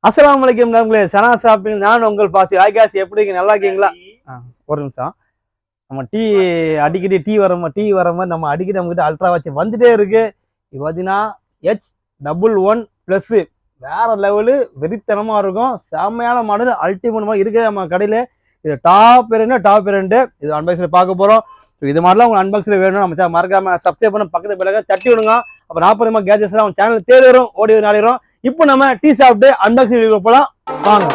அஸ்ஸலாமு அலைக்கும் நண்பர்களே சனா ஷாப்பிங் நான் உங்கள் பாசி ஆகாசி எப்படி இருக்கீங்க நல்லா இருக்கீங்களா ஆ, ஒரு நிமிஷம் நம்ம டீ அடிக்கடி டீ வர மாதிரி டீ வர மாதிரி நம்ம அடிக்கடி நம்ம கிட்ட அல்ட்ரா வாட்ச் வந்துட்டே இருக்கு இது பார்த்தீங்கன்னா ஹெச் டபுள் ஒன் ப்ளஸ் வேற லெவலு வெறித்தனமா இருக்கும் செம்மையான மாடல் அல்டிமேட் மாதிரி இருக்குது நம்ம கடையில் இது டாப் ரெண்டு டாப் ரெண்டு இது அன்பாக்ஸில் பார்க்க போகிறோம் ஸோ இது மாதிரிலாம் உங்களுக்கு அன்பாக்ஸில் வேணும் நம்ம channel மறக்காம சப்ஸ்கிரைப் பண்ண பக்கத்து பிள்ளைங்க தட்டி விடுங்க அப்போ நாற்பது கேஜெட்ஸ்லாம் நம்ம சேனல் தேடி வரும் ஓடி நாளிரும் இப்போ நம்ம டீ சாப்பிட்டு அன்பாக்சிங் வீடியோ போலாம் வாங்க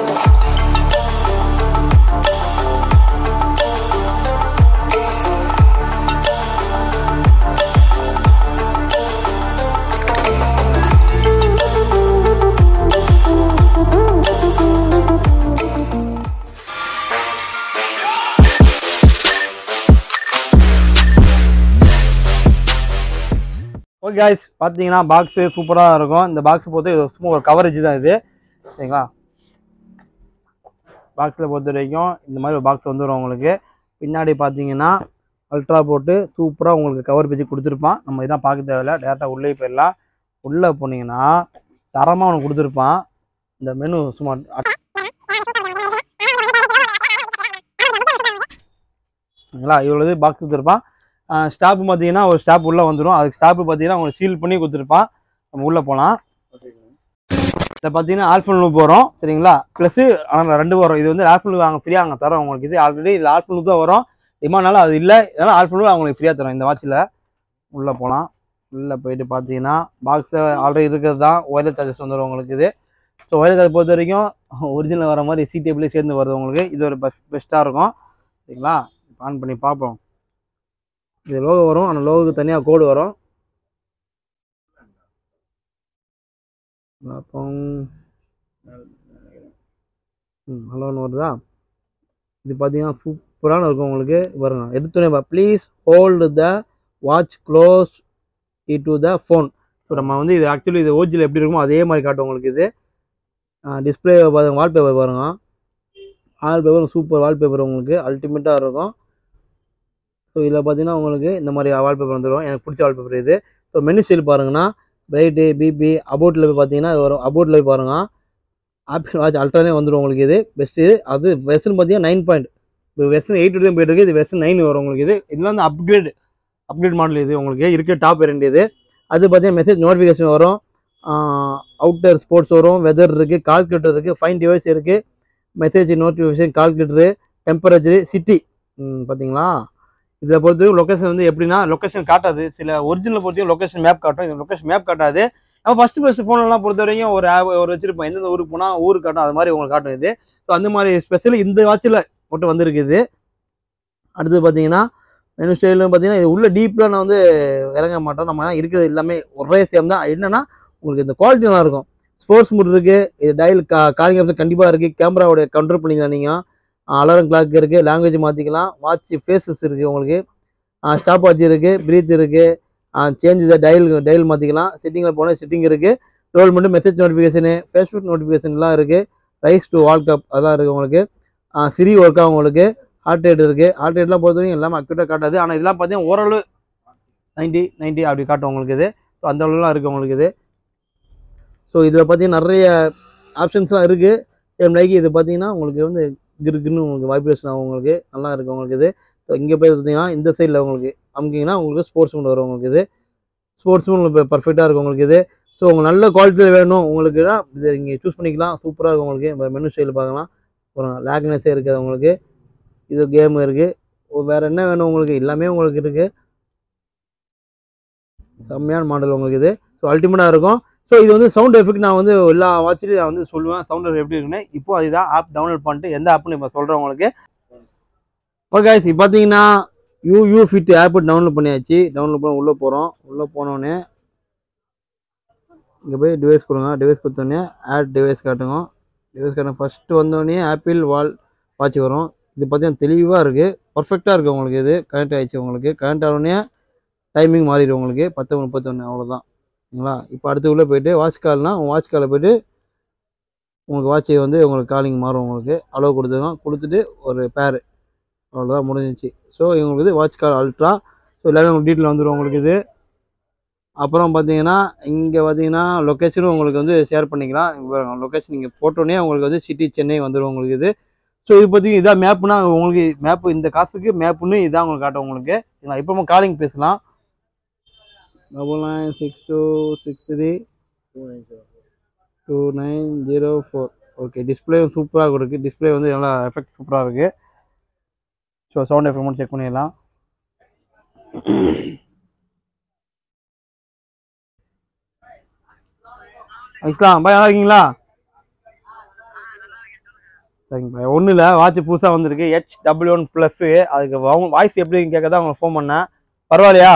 ஓகே guys பார்த்தீங்கன்னா பாக்ஸு சூப்பராக இருக்கும் இந்த பாக்ஸ் பொறுத்து இது சும்மா ஒரு கவரேஜ் தான் இது சரிங்களா பாக்ஸில் பொறுத்த வரைக்கும் இந்த மாதிரி ஒரு பாக்ஸ் வந்துடும் உங்களுக்கு பின்னாடி பார்த்தீங்கன்னா அல்ட்ரா போட்டு சூப்பராக உங்களுக்கு கவர் பேஜ் கொடுத்துருப்பான் நம்ம இதான் பார்க்க தேவையில்ல டேரெக்டாக உள்ளே போயிடலாம் உள்ளே போனீங்கன்னா தரமாக அவனுக்கு கொடுத்துருப்பான் இந்த மெனு சும்மா சரிங்களா இவ்வளோ இது பாக்ஸ் கொடுத்துருப்பான் ஸ்டாப் பார்த்தீங்கன்னா ஒரு ஸ்டாப் உள்ளே வந்துடும் அதுக்கு ஸ்டாப்பு பார்த்தீங்கன்னா உங்களுக்கு சீல் பண்ணி கொடுத்துருப்பான் நம்ம உள்ளே போகலாம் இதை பார்த்தீங்கன்னா ஆல்ஃபன் லூப் வரும் சரிங்களா ப்ளஸ் ஆனால் ரெண்டு வரும் இது வந்து ஆல்ஃபன் லூப் அங்கே ஃப்ரீயாக அங்கே தரோம் உங்களுக்கு இது ஆல்ரெடி இது ஆல்ஃபன் லூப் தான் வரும் டிமாண்ட்னால அது இல்லை இதனால் ஆல்ஃபன் லூப் அவங்களுக்கு ஃப்ரீயாக தரோம் இந்த வாட்சில் உள்ளே போகலாம் உள்ளே போயிட்டு பார்த்தீங்கன்னா பாக்ஸில் ஆல்ரெடி இருக்கிறது தான் ஒயர்லெஸ் சார்ஜஸ் வந்துடும் உங்களுக்கு இது ஸோ ஒயர்லெஸ் சார்ஜ் பொறுத்த வரைக்கும் ஒரிஜினல் வர மாதிரி சி டேபிளே சேர்ந்து வருது உங்களுக்கு இது ஒரு பெஸ்ட் பெஸ்ட்டாக இருக்கும் சரிங்களா ஆன் பண்ணி பார்ப்போம் இது லோகோ வரும் அந்த லோகோக்கு தனியாக கோடு வரும் பார்ப்போம் ம் ஹலோன்னு வருதா இது பார்த்தீங்கன்னா சூப்பரான இருக்கும் உங்களுக்கு பாருங்க எடுத்தோடனே please hold the watch close it to the phone so நம்ம வந்து இது ஆக்சுவலி இது ஓஜியில் எப்படி இருக்குமோ அதே மாதிரி காட்டும் உங்களுக்கு இது டிஸ்பிளே பாருங்க வால்பேப்பர் பாருங்க வால்பேப்பர் சூப்பர் வால்பேப்பர் உங்களுக்கு அல்டிமேட்டாக இருக்கும் ஸோ இதில் பார்த்தீங்கன்னா உங்களுக்கு இந்த மாதிரி வால்பேப்பர் வந்துடும் எனக்கு பிடிச்ச வால்பேப்பர் இது ஸோ மெனு ஸ்டைல் பாருங்கன்னா பிரைட்டு பிபி அபோட்டில் போய் பார்த்தீங்கன்னா இது வரும் அபோட்டில் போய் பாருங்க ஆப்பிள் வாட்ச் அல்ட்ரானே வந்துடும் உங்களுக்கு இது பெஸ்ட்டு இது அது வெஸ்ட்னு பார்த்தீங்கன்னா நைன் பாயிண்ட் இப்போ வெஸ்டர்ன் எயிட் தான் போயிட்டு இருக்கு இது வெஸ்டர்ன் நைன் வரும் உங்களுக்கு இது இதெல்லாம் வந்து அப்கிரேட் அப்கிரேட் மாடல் இது உங்களுக்கு இருக்க டாப் ரெண்டு இது அது பார்த்தீங்கன்னா மெசேஜ் நோட்டிஃபிகேஷன் வரும் அவுட்டர் ஸ்போர்ட்ஸ் வரும் வெதர் இருக்குது கால்குலேட்டர் இருக்குது ஃபைன் டிவைஸ் இருக்குது message notification calculator temperature city பார்த்தீங்களா இதை பொறுத்த லொக்கேஷன் வந்து எப்படின்னா லொக்கேஷன் காட்டாது சில ஒரிஜினல் பொறுத்தையும் லொக்கேஷன் மேப் காட்டும் இது லொக்கேஷன் மேப் காட்டாது நம்ம ஃபஸ்ட்டு ஃபஸ்ட்டு ஃபோன்லாம் பொறுத்த வரைக்கும் ஒரு ஆப் ஒரு வச்சிருப்போம் எந்தெந்த ஊருக்கு போனால் ஊருக்கு காட்டும் அது மாதிரி உங்களுக்கு காட்டும் இது ஸோ அந்த மாதிரி ஸ்பெஷல் இந்த வாட்சில் மட்டும் வந்திருக்கு இது அடுத்து பார்த்தீங்கன்னா மெனு ஸ்டைலும் பார்த்தீங்கன்னா இது உள்ள டீப்பில் நான் வந்து இறங்க மாட்டோம் நம்ம இருக்கிறது எல்லாமே ஒரே சேம் தான் என்னன்னா உங்களுக்கு இந்த குவாலிட்டி நல்லா இருக்கும் ஸ்போர்ட்ஸ் மூட் இருக்குது இது டயல் கா காலிங் ஆப்ஷன் கண்டிப்பாக இருக்குது கேமராவோட கண்ட்ரோல் பண்ணிக்கலாம் நீங்கள் அலாரம் கிளாக் இருக்குது லாங்குவேஜ் மாற்றிக்கலாம் வாட்ச் ஃபேஸஸ் இருக்குது உங்களுக்கு ஸ்டாப் வாட்ச் இருக்குது ப்ரீத் இருக்குது சேஞ்ச் த டயல் டயல் மாற்றிக்கலாம் செட்டிங்கில் போனால் செட்டிங் இருக்குது டுவெல் மட்டும் மெசேஜ் நோட்டிஃபிகேஷனு ஃபேஸ்புக் நோட்டிஃபிகேஷன்லாம் இருக்குது ரைஸ் டு வால் கப் அதெல்லாம் இருக்குது உங்களுக்கு ஃப்ரீ ஒர்க் ஆகும் உங்களுக்கு ஹார்ட் ரேட் இருக்குது ஹார்ட் ரேட்லாம் பொறுத்த வரைக்கும் எல்லாமே அக்யூரேட்டாக காட்டாது ஆனால் இதெல்லாம் பார்த்தீங்கன்னா ஓரளவு நைன்ட்டி நைன்ட்டி அப்படி காட்டும் உங்களுக்கு இது ஸோ அந்த அளவுலாம் இருக்குது உங்களுக்கு இது ஸோ இதில் பார்த்தீங்கன்னா நிறைய ஆப்ஷன்ஸ்லாம் இருக்குது சேம் லைக் இது பார்த்தீங்கன்னா உங்களுக்கு வந்து கிருக்குன்னு உங்களுக்கு வைப்ரேஷன் ஆகும் உங்களுக்கு நல்லா இருக்கும் உங்களுக்கு இது ஸோ இங்கே போய் பார்த்தீங்கன்னா இந்த சைடில் உங்களுக்கு அமுக்கிங்கன்னா உங்களுக்கு ஸ்போர்ட்ஸ் மூட் வரும் உங்களுக்கு இது ஸ்போர்ட்ஸ் மூட் உங்களுக்கு பர்ஃபெக்டாக இருக்கும் உங்களுக்கு இது ஸோ உங்களுக்கு நல்ல குவாலிட்டியில் வேணும் உங்களுக்கு இதை இங்கே சூஸ் பண்ணிக்கலாம் சூப்பராக இருக்கும் உங்களுக்கு மெனு ஸ்டைல் பார்க்கலாம் அப்புறம் லேக்னஸே இருக்குது உங்களுக்கு இது கேம் இருக்குது வேறு என்ன வேணும் உங்களுக்கு எல்லாமே உங்களுக்கு இருக்குது செம்மையான மாடல் உங்களுக்கு இது ஸோ அல்டிமேட்டாக இருக்கும் ஸோ இது வந்து சவுண்ட் எஃபெக்ட் நான் வந்து எல்லா வாட்ச்லையும் நான் வந்து சொல்லுவேன் சவுண்ட் எஃபெக்ட் எப்படி இருக்குன்னு இப்போ அதுதான் ஆப் டவுன்லோட் பண்ணிட்டு எந்த ஆப்னு இப்போ சொல்கிறேன் உங்களுக்கு ஓகே இப்போ பார்த்தீங்கன்னா U U fit app download பண்ணியாச்சு டவுன்லோட் பண்ண உள்ளே போகிறோம் உள்ளே போனோடனே இங்கே போய் டிவைஸ் கொடுங்க டிவைஸ் கொடுத்தோடனே ஆட் டிவைஸ் காட்டுங்க டிவைஸ் காட்டுங்க ஃபஸ்ட்டு வந்தோடனே ஆப்பிள் வால் வாட்ச் வரும் இது பார்த்தீங்கன்னா தெளிவாக இருக்குது பர்ஃபெக்டாக இருக்குது உங்களுக்கு இது கனெக்ட் ஆகிடுச்சு உங்களுக்கு கனெக்ட் ஆனோடனே டைமிங் மாறிடும் உங்களுக்கு பத்து முப்பத்தொன்று அவ்வளோதான் சரிங்களா இப்போ அடுத்து உள்ளே போயிட்டு வாட்ச் கால்னா உங்கள் வாட்ச் காலில் போயிட்டு உங்களுக்கு வாட்ச் வந்து உங்களுக்கு காலிங் மாறும் உங்களுக்கு அளவு கொடுத்துருங்க கொடுத்துட்டு ஒரு பேர் அவ்வளோதான் முடிஞ்சிச்சு ஸோ இவங்களுக்கு இது வாட்ச் கால் அல்ட்ரா ஸோ எல்லாமே உங்களுக்கு டீட்டெயில் வந்துடும் உங்களுக்கு இது அப்புறம் பார்த்தீங்கன்னா இங்கே பார்த்தீங்கன்னா லொக்கேஷனும் உங்களுக்கு வந்து ஷேர் பண்ணிக்கலாம் லொக்கேஷன் நீங்கள் போட்டோன்னே உங்களுக்கு வந்து சிட்டி சென்னை வந்துடும் உங்களுக்கு இது ஸோ இது பற்றி இதான் மேப்னா உங்களுக்கு மேப்பு இந்த காசுக்கு மேப்புன்னு இதான் உங்களுக்கு காட்டும் உங்களுக்கு நான் இப்போ காலிங் பேசலாம் double nine six two six three two nine zero four okay display சூப்பராக இருக்குது டிஸ்பிளே வந்து நல்லா எஃபெக்ட் சூப்பராக இருக்குது ஸோ சவுண்ட் எஃபெக்ட் மட்டும் செக் பண்ணிடலாம் இஸ்லாம் பாய் நல்லா இருக்கீங்களா சரிங்க பாய் ஒன்றும் இல்லை வாட்ச் புதுசாக வந்திருக்கு ஹெச் டபிள்யூ ஒன் ப்ளஸ்ஸு அதுக்கு வாய்ஸ் எப்படின்னு கேட்க தான் உங்களுக்கு ஃபோன் பண்ணேன் பரவாயில்லையா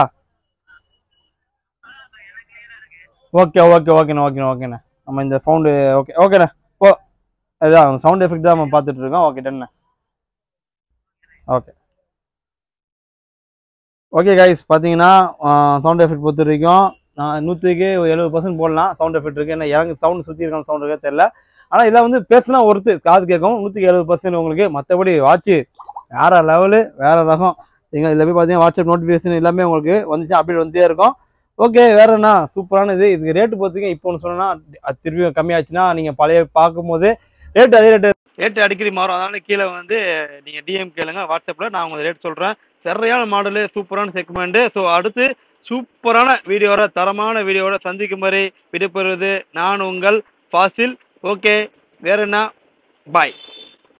ஓகே ஓகே ஓகேண்ணா ஓகேண்ணா ஓகேண்ணா நம்ம இந்த சவுண்டு ஓகே ஓகேண்ணா ஓ அதுதான் சவுண்ட் எஃபெக்ட் தான் நம்ம பார்த்துட்டு இருக்கோம் ஓகே டன்னு ஓகே ஓகே கைஸ் பார்த்தீங்கன்னா சவுண்ட் எஃபெக்ட் பொறுத்த வரைக்கும் நான் நூற்றுக்கு எழுபது பர்சன்ட் போடலாம் சவுண்ட் எஃபெக்ட் இருக்குது ஏன்னா இறங்கு சவுண்ட் சுற்றி இருக்கான சவுண்ட் இருக்கா தெரியல ஆனால் இதில் வந்து பேசுனா ஒருத்து காது கேட்கும் நூற்றுக்கு எழுபது பர்சன்ட் உங்களுக்கு மற்றபடி வாட்ச்சு வேற லெவலு வேற ரகம் சரிங்களா இதில் போய் பார்த்தீங்கன்னா வாட்ஸ்அப் நோட்டிஃபிகேஷன் எல்லாமே உங்களுக்கு வந்துச்சு அப்டேட் வந்துட்டே இருக்கும் ஓகே வேற என்ன சூப்பரான இது இதுக்கு ரேட்டு பார்த்தீங்க இப்போ ஒன்று சொன்னா அது திருப்பி கம்மியாச்சுன்னா நீங்கள் பழைய பார்க்கும்போது ரேட் அதே ரேட்டு ரேட்டு அடிக்கடி மாறும் அதனால கீழே வந்து நீங்கள் டிஎம் கேளுங்க வாட்ஸ்அப்பில் நான் உங்களுக்கு ரேட் சொல்கிறேன் சரியான மாடலு சூப்பரான செக்மெண்ட்டு ஸோ அடுத்து சூப்பரான வீடியோட தரமான வீடியோட சந்திக்கும் வரை விடைபெறுவது நான் உங்கள் ஃபாசில் ஓகே வேற என்ன பாய்